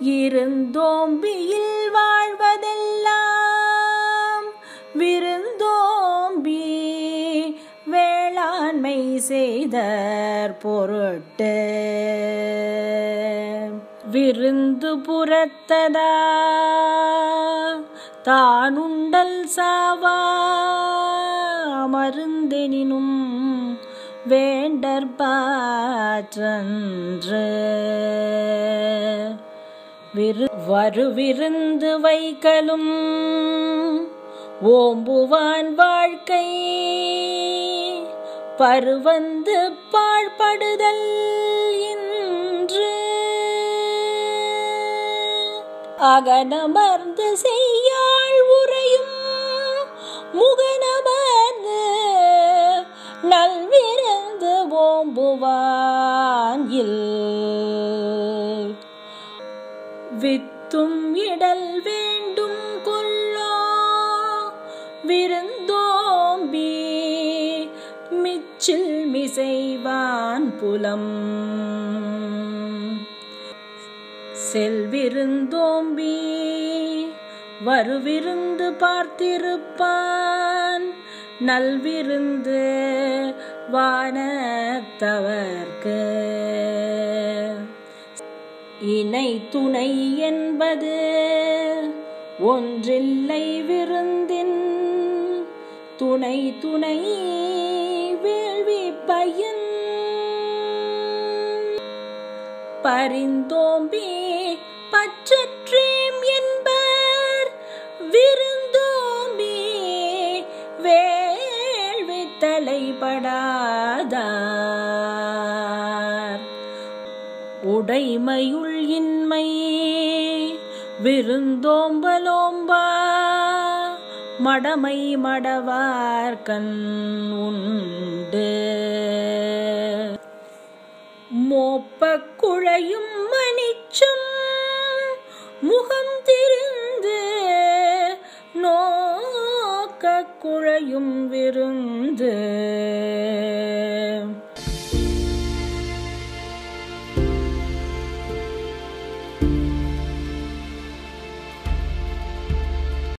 இருந்தோம்பியில் வாழ்வதெல்லாம் விருந்தோம்பி வேளாண்மை செய்தற் பொருட்டு விருந்து புறத்ததா தானுண்டல் சாவா மருந்தெனினும் வேண்டற்பாற்றன்று விரு வருவிருந்து வைக்கலும் ஓம்புவான் வாழ்க்கை பருவந்து பாழ்படுதல் இன்று அகனமர்ந்து செய்யாள் உரையும் முகனமர்ந்து நல்விருந்து ஓம்புவான் இல் வித்தும் இடல் வேண்டும் கொல்லோ விருந்தோம்பி மிச்சில் மிசைவான் புலம் செல்விருந்தோம்பி வருவிருந்து பார்த்திருப்பான் நல்விருந்து வானத்தவர்க்கு இணை துணை என்பது ஒன்றில்லை விருந்தின் துணை துணை வேள்வி பயன் பரிந்தோம்பி பற்றற்றேம் என்பர் விருந்தோம்பி வேள்வி தலைப்படாதார் உடைமையுள் இன்மை விருந்தோம்பலோம்பா மடமை மடவார் கண் உண்டு மோப்பக் குழையும் மணிச்சம் முகம் திரிந்து நோக்க குழையும் விருந்து